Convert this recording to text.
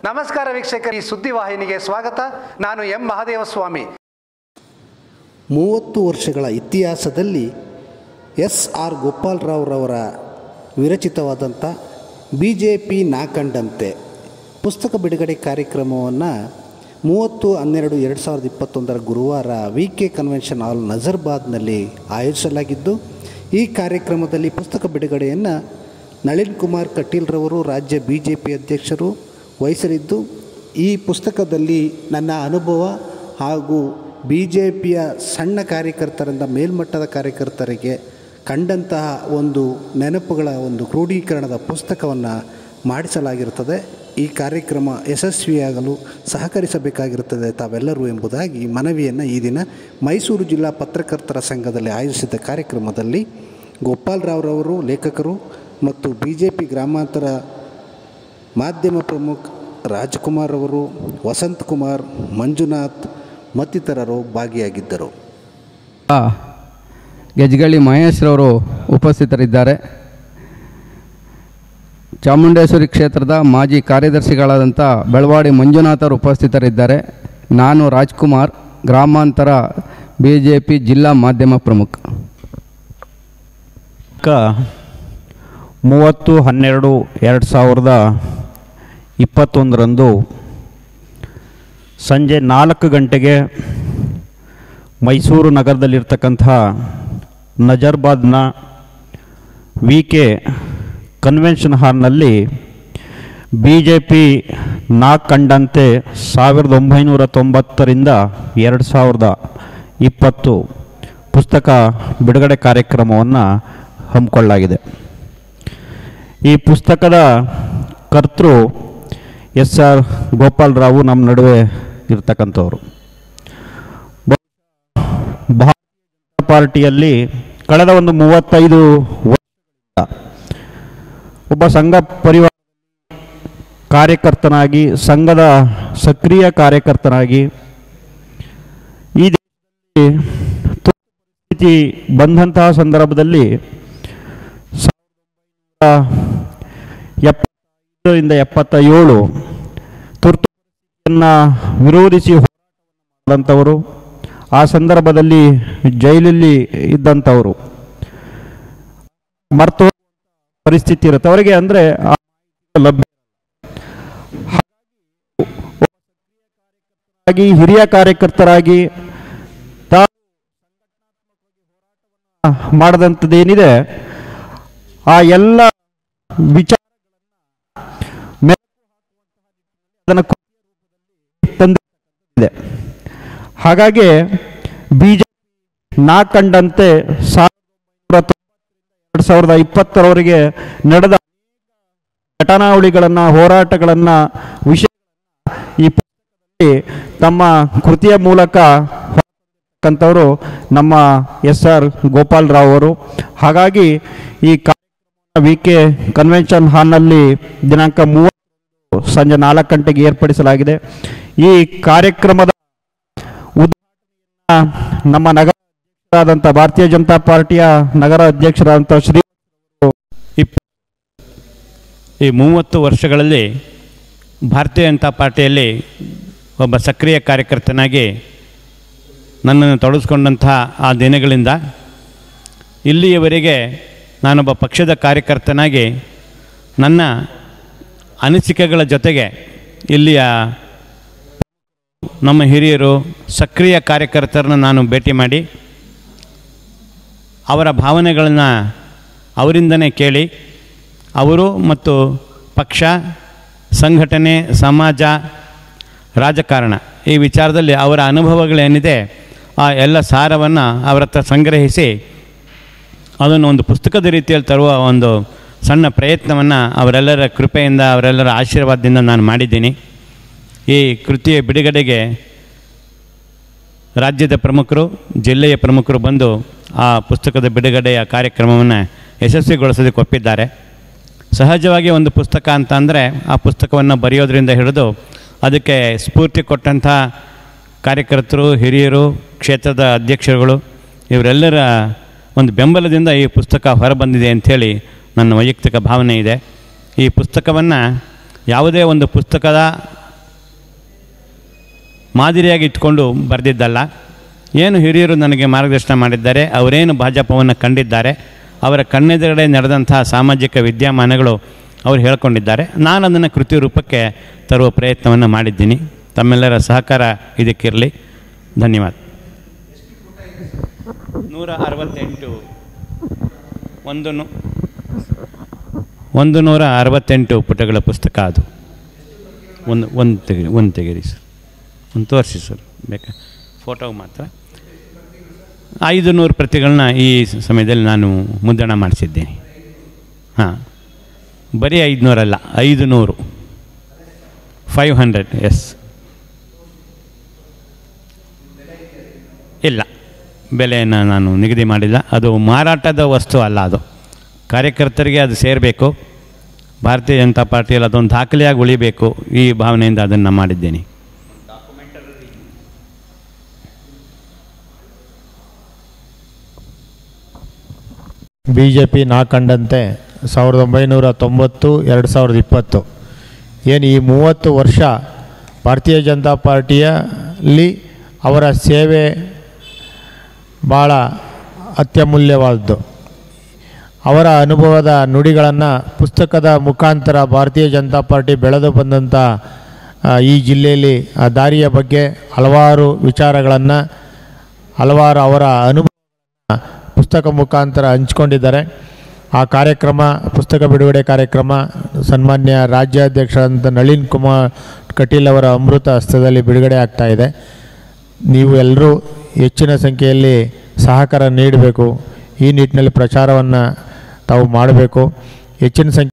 ನಮಸ್ಕಾರ ವೀಕ್ಷಕರು ಈ ಸುದ್ದಿವಾಹಿನಿಗೆ ಸ್ವಾಗತ ನಾನು ಎಂ ಮಹಾದೇವಸ್ವಾಮಿ ಮೂವತ್ತು ವರ್ಷಗಳ ಇತಿಹಾಸದಲ್ಲಿ ಎಸ್ ಆರ್ ಗೋಪಾಲರಾವ್ರವರ ವಿರಚಿತವಾದಂಥ ಬಿ ಜೆ ಪಿ ನಾಕಂಡಂತೆ ಪುಸ್ತಕ ಬಿಡುಗಡೆ ಕಾರ್ಯಕ್ರಮವನ್ನು ಮೂವತ್ತು ಹನ್ನೆರಡು ಎರಡು ಸಾವಿರದ ಇಪ್ಪತ್ತೊಂದರ ಗುರುವಾರ ವಿ ಕೆ ಕನ್ವೆನ್ಷನ್ ಹಾಲ್ ನಜರ್ಬಾದ್ನಲ್ಲಿ ಆಯೋಜಿಸಲಾಗಿದ್ದು ಈ ಕಾರ್ಯಕ್ರಮದಲ್ಲಿ ಪುಸ್ತಕ ಬಿಡುಗಡೆಯನ್ನು ನಳಿನ್ ಕುಮಾರ್ ಕಟೀಲ್ರವರು ರಾಜ್ಯ ಬಿ ಜೆ ಪಿ ಅಧ್ಯಕ್ಷರು ವಹಿಸಲಿದ್ದು ಈ ಪುಸ್ತಕದಲ್ಲಿ ನನ್ನ ಅನುಭವ ಹಾಗೂ ಬಿ ಜೆ ಪಿಯ ಸಣ್ಣ ಕಾರ್ಯಕರ್ತರಿಂದ ಮೇಲ್ಮಟ್ಟದ ಕಾರ್ಯಕರ್ತರಿಗೆ ಕಂಡಂತಹ ಒಂದು ನೆನಪುಗಳ ಒಂದು ಕ್ರೋಢೀಕರಣದ ಪುಸ್ತಕವನ್ನು ಮಾಡಿಸಲಾಗಿರುತ್ತದೆ ಈ ಕಾರ್ಯಕ್ರಮ ಯಶಸ್ವಿಯಾಗಲು ಸಹಕರಿಸಬೇಕಾಗಿರುತ್ತದೆ ತಾವೆಲ್ಲರೂ ಎಂಬುದಾಗಿ ಮನವಿಯನ್ನು ಈ ದಿನ ಮೈಸೂರು ಜಿಲ್ಲಾ ಪತ್ರಕರ್ತರ ಸಂಘದಲ್ಲಿ ಆಯೋಜಿಸಿದ ಕಾರ್ಯಕ್ರಮದಲ್ಲಿ ಗೋಪಾಲರಾವ್ರವರು ಲೇಖಕರು ಮತ್ತು ಬಿ ಜೆ ಪಿ ಗ್ರಾಮಾಂತರ ಮಾಧ್ಯಮ ಪ್ರಮುಖ ರಾಜ್ಕುಮಾರ್ ಅವರು ವಸಂತ್ ಕುಮಾರ್ ಮಂಜುನಾಥ್ ಮತ್ತಿತರರು ಭಾಗಿಯಾಗಿದ್ದರು ಗೆಜ್ಗಳಿ ಮಹೇಶ್ರವರು ಉಪಸ್ಥಿತರಿದ್ದಾರೆ ಚಾಮುಂಡೇಶ್ವರಿ ಕ್ಷೇತ್ರದ ಮಾಜಿ ಕಾರ್ಯದರ್ಶಿಗಳಾದಂಥ ಬೆಳವಾಡಿ ಮಂಜುನಾಥರು ಉಪಸ್ಥಿತರಿದ್ದಾರೆ ನಾನು ರಾಜ್ಕುಮಾರ್ ಗ್ರಾಮಾಂತರ ಬಿ ಜೆ ಪಿ ಜಿಲ್ಲಾ ಮಾಧ್ಯಮ ಪ್ರಮುಖ ಕ ಮೂವತ್ತು ಹನ್ನೆರಡು ಎರಡು ಸಾವಿರದ ಇಪ್ಪತ್ತೊಂದರಂದು ಸಂಜೆ ನಾಲ್ಕು ಗಂಟೆಗೆ ಮೈಸೂರು ನಗರದಲ್ಲಿರ್ತಕ್ಕಂಥ ನಜರ್ಬಾದ್ನ ವಿ ಕೆ ಕನ್ವೆನ್ಷನ್ ಹಾಲ್ನಲ್ಲಿ ಬಿ ಜೆ ಪಿ ನಾ ಕಂಡಂತೆ ಸಾವಿರದ ಒಂಬೈನೂರ ತೊಂಬತ್ತರಿಂದ ಎರಡು ಸಾವಿರದ ಇಪ್ಪತ್ತು ಪುಸ್ತಕ ಬಿಡುಗಡೆ ಕಾರ್ಯಕ್ರಮವನ್ನು ಹಮ್ಮಿಕೊಳ್ಳಲಾಗಿದೆ ಈ ಪುಸ್ತಕದ ಕರ್ತೃ ಎಸ್ ಆರ್ ಗೋಪಾಲರಾವು ನಮ್ಮ ನಡುವೆ ಇರ್ತಕ್ಕಂಥವ್ರು ಭಾರತೀಯ ಜನತಾ ಪಾರ್ಟಿಯಲ್ಲಿ ಕಳೆದ ಒಂದು ಮೂವತ್ತೈದು ವರ್ಷ ಒಬ್ಬ ಸಂಘ ಪರಿವಾರ ಕಾರ್ಯಕರ್ತನಾಗಿ ಸಂಘದ ಸಕ್ರಿಯ ಕಾರ್ಯಕರ್ತನಾಗಿ ಈ ದೇಶದಲ್ಲಿ ತುರ್ತು ಪರಿಸ್ಥಿತಿ ಬಂದಂತಹ ಸಂದರ್ಭದಲ್ಲಿ ಸಾವಿರದ ಎಪ್ಪತ್ತೈದರಿಂದ ಎಪ್ಪತ್ತ ಏಳು ತುರ್ತು ಪರಿಸ್ಥಿತಿಯನ್ನು ವಿರೋಧಿಸಿ ಹೋರಾಟವಂಥವರು ಆ ಸಂದರ್ಭದಲ್ಲಿ ಜೈಲಲ್ಲಿ ಇದ್ದಂಥವರು ಮರ್ತು ಪರಿಸ್ಥಿತಿ ಇರುತ್ತೆ ಅವರಿಗೆ ಅಂದರೆ ಲಭ್ಯ ಹಾಗಾಗಿ ಹಿರಿಯ ಕಾರ್ಯಕರ್ತರಾಗಿ ತಾವು ಮಾಡಿದಂಥದ್ದೇನಿದೆ ಆ ಎಲ್ಲ ವಿಚಾರಗಳನ್ನು ಅದನ್ನು ತಂದಿದೆ ಹಾಗಾಗಿ ಬಿಜೆಪಿ ನಾ ಕಂಡಂತೆ ಸಾವಿರದ ಎರಡು ಸಾವಿರದ ಇಪ್ಪತ್ತರವರೆಗೆ ನಡೆದ ಘಟನಾವಳಿಗಳನ್ನು ಹೋರಾಟಗಳನ್ನು ವಿಷಯ ಈ ಪುಸ್ತಕದಲ್ಲಿ ತಮ್ಮ ಕೃತಿಯ ಮೂಲಕ ಕಂತವರು ನಮ್ಮ ಎಸ್ ಆರ್ ಗೋಪಾಲರಾವ್ ಅವರು ಹಾಗಾಗಿ ಈ ಕಾರ್ಯಕ್ರಮ ವಿ ಕೆ ಕನ್ವೆನ್ಷನ್ ಹಾಲ್ನಲ್ಲಿ ದಿನಾಂಕ ಮೂವತ್ತು ಸಂಜೆ ನಾಲ್ಕು ಗಂಟೆಗೆ ಏರ್ಪಡಿಸಲಾಗಿದೆ ಈ ಕಾರ್ಯಕ್ರಮದ ಉದ್ಘಾಟನೆಯನ್ನ ನಮ್ಮ ನಗರ ಅಧ್ಯಕ್ಷರಾದಂಥ ಭಾರತೀಯ ಜನತಾ ಪಾರ್ಟಿಯ ನಗರ ಅಧ್ಯಕ್ಷರಾದಂಥ ಶ್ರೀ ಈ ಮೂವತ್ತು ವರ್ಷಗಳಲ್ಲಿ ಭಾರತೀಯ ಜನತಾ ಪಾರ್ಟಿಯಲ್ಲಿ ಒಬ್ಬ ಸಕ್ರಿಯ ಕಾರ್ಯಕರ್ತನಾಗಿ ನನ್ನನ್ನು ತೊಡಗಿಸ್ಕೊಂಡಂತಹ ಆ ದಿನಗಳಿಂದ ಇಲ್ಲಿಯವರೆಗೆ ನಾನೊಬ್ಬ ಪಕ್ಷದ ಕಾರ್ಯಕರ್ತನಾಗಿ ನನ್ನ ಅನಿಸಿಕೆಗಳ ಜೊತೆಗೆ ಇಲ್ಲಿಯ ನಮ್ಮ ಹಿರಿಯರು ಸಕ್ರಿಯ ಕಾರ್ಯಕರ್ತರನ್ನು ನಾನು ಭೇಟಿ ಮಾಡಿ ಅವರ ಭಾವನೆಗಳನ್ನು ಅವರಿಂದನೇ ಕೇಳಿ ಅವರು ಮತ್ತು ಪಕ್ಷ ಸಂಘಟನೆ ಸಮಾಜ ರಾಜಕಾರಣ ಈ ವಿಚಾರದಲ್ಲಿ ಅವರ ಅನುಭವಗಳೇನಿದೆ ಆ ಎಲ್ಲ ಸಾರವನ್ನು ಅವರ ಹತ್ರ ಸಂಗ್ರಹಿಸಿ ಅದನ್ನು ಒಂದು ಪುಸ್ತಕದ ರೀತಿಯಲ್ಲಿ ತರುವ ಒಂದು ಸಣ್ಣ ಪ್ರಯತ್ನವನ್ನು ಅವರೆಲ್ಲರ ಕೃಪೆಯಿಂದ ಅವರೆಲ್ಲರ ಆಶೀರ್ವಾದದಿಂದ ನಾನು ಮಾಡಿದ್ದೀನಿ ಈ ಕೃತಿಯ ಬಿಡುಗಡೆಗೆ ರಾಜ್ಯದ ಪ್ರಮುಖರು ಜಿಲ್ಲೆಯ ಪ್ರಮುಖರು ಬಂದು ಆ ಪುಸ್ತಕದ ಬಿಡುಗಡೆಯ ಕಾರ್ಯಕ್ರಮವನ್ನು ಯಶಸ್ವಿಗೊಳಿಸೋದಕ್ಕೆ ಒಪ್ಪಿದ್ದಾರೆ ಸಹಜವಾಗಿ ಒಂದು ಪುಸ್ತಕ ಅಂತ ಅಂದರೆ ಆ ಪುಸ್ತಕವನ್ನು ಬರೆಯೋದ್ರಿಂದ ಹಿಡಿದು ಅದಕ್ಕೆ ಸ್ಫೂರ್ತಿ ಕೊಟ್ಟಂಥ ಕಾರ್ಯಕರ್ತರು ಹಿರಿಯರು ಕ್ಷೇತ್ರದ ಅಧ್ಯಕ್ಷರುಗಳು ಇವರೆಲ್ಲರ ಒಂದು ಬೆಂಬಲದಿಂದ ಈ ಪುಸ್ತಕ ಹೊರಬಂದಿದೆ ಅಂಥೇಳಿ ನನ್ನ ವೈಯಕ್ತಿಕ ಭಾವನೆ ಇದೆ ಈ ಪುಸ್ತಕವನ್ನು ಯಾವುದೇ ಒಂದು ಪುಸ್ತಕದ ಮಾದರಿಯಾಗಿ ಇಟ್ಕೊಂಡು ಬರೆದಿದ್ದಲ್ಲ ಏನು ಹಿರಿಯರು ನನಗೆ ಮಾರ್ಗದರ್ಶನ ಮಾಡಿದ್ದಾರೆ ಅವರೇನು ಭಾಜಪವನ್ನು ಕಂಡಿದ್ದಾರೆ ಅವರ ಕಣ್ಣೆದುರುಗಡೆ ನಡೆದಂತಹ ಸಾಮಾಜಿಕ ವಿದ್ಯಮಾನಗಳು ಅವರು ಹೇಳ್ಕೊಂಡಿದ್ದಾರೆ ನಾನು ಅದನ್ನು ಕೃತಿ ರೂಪಕ್ಕೆ ತರುವ ಪ್ರಯತ್ನವನ್ನು ಮಾಡಿದ್ದೀನಿ ತಮ್ಮೆಲ್ಲರ ಸಹಕಾರ ಇದಕ್ಕಿರಲಿ ಧನ್ಯವಾದ ನೂರ ಅರವತ್ತೆಂಟು ಒಂದು ನು ಒಂದು ನೂರ ಅರವತ್ತೆಂಟು ಪುಟಗಳ ಪುಸ್ತಕ ಅದು ಒಂದು ಒಂದು ತೆಗಿ ಒಂದು ತೆಗೀರಿ ಸರ್ ಒಂದು ತೋರಿಸಿ ಸರ್ ಬೇಕಾ ಫೋಟೋ ಮಾತ್ರ ಐದು ನೂರು ಪ್ರತಿಗಳನ್ನ ಈ ಸಮಯದಲ್ಲಿ ನಾನು ಮುದ್ರಣ ಮಾಡಿಸಿದ್ದೇನೆ ಹಾಂ ಬರೀ ಐದುನೂರಲ್ಲ ಐದು ನೂರು ಫೈವ್ ಹಂಡ್ರೆಡ್ ಎಸ್ ಇಲ್ಲ ಬೆಲೆಯನ್ನು ನಾನು ನಿಗದಿ ಮಾಡಿಲ್ಲ ಅದು ಮಾರಾಟದ ವಸ್ತು ಅಲ್ಲ ಅದು ಕಾರ್ಯಕರ್ತರಿಗೆ ಅದು ಸೇರಬೇಕು ಭಾರತೀಯ ಜನತಾ ಪಾರ್ಟಿಯಲ್ಲಿ ಅದೊಂದು ದಾಖಲೆಯಾಗಿ ಉಳಿಬೇಕು ಈ ಭಾವನೆಯಿಂದ ಅದನ್ನು ಮಾಡಿದ್ದೇನೆ ಬಿ ಜೆ ಪಿ ನಾ ಕಂಡಂತೆ ಸಾವಿರದ ಒಂಬೈನೂರ ತೊಂಬತ್ತು ಎರಡು ಸಾವಿರದ ಇಪ್ಪತ್ತು ಏನು ಈ ಮೂವತ್ತು ವರ್ಷ ಭಾರತೀಯ ಜನತಾ ಪಾರ್ಟಿಯಲ್ಲಿ ಅವರ ಸೇವೆ ಭಾಳ ಅತ್ಯಮೂಲ್ಯವಾದದ್ದು ಅವರ ಅನುಭವದ ನುಡಿಗಳನ್ನು ಪುಸ್ತಕದ ಮುಖಾಂತರ ಭಾರತೀಯ ಜನತಾ ಪಾರ್ಟಿ ಬೆಳೆದು ಬಂದಂಥ ಆ, ಈ ಜಿಲ್ಲೆಯಲ್ಲಿ ಆ ದಾರಿಯ ಬಗ್ಗೆ ಹಲವಾರು ವಿಚಾರಗಳನ್ನು ಹಲವಾರು ಅವರ ಅನುಭವ ಪುಸ್ತಕ ಮುಖಾಂತರ ಹಂಚ್ಕೊಂಡಿದ್ದಾರೆ ಆ ಕಾರ್ಯಕ್ರಮ ಪುಸ್ತಕ ಬಿಡುಗಡೆ ಕಾರ್ಯಕ್ರಮ ಸನ್ಮಾನ್ಯ ರಾಜ್ಯಾಧ್ಯಕ್ಷರಾದಂಥ ನಳಿನ್ ಕುಮಾರ್ ಕಟೀಲ್ ಅವರ ಅಮೃತ ಹಸ್ತದಲ್ಲಿ ಬಿಡುಗಡೆ ಆಗ್ತಾ ಇದೆ ನೀವು ಎಲ್ಲರೂ ಹೆಚ್ಚಿನ ಸಂಖ್ಯೆಯಲ್ಲಿ ಸಹಕಾರ ನೀಡಬೇಕು ಈ ನಿಟ್ಟಿನಲ್ಲಿ ಪ್ರಚಾರವನ್ನು ತಾವು ಮಾಡಬೇಕು ಹೆಚ್ಚಿನ ಸಂಖ್ಯೆ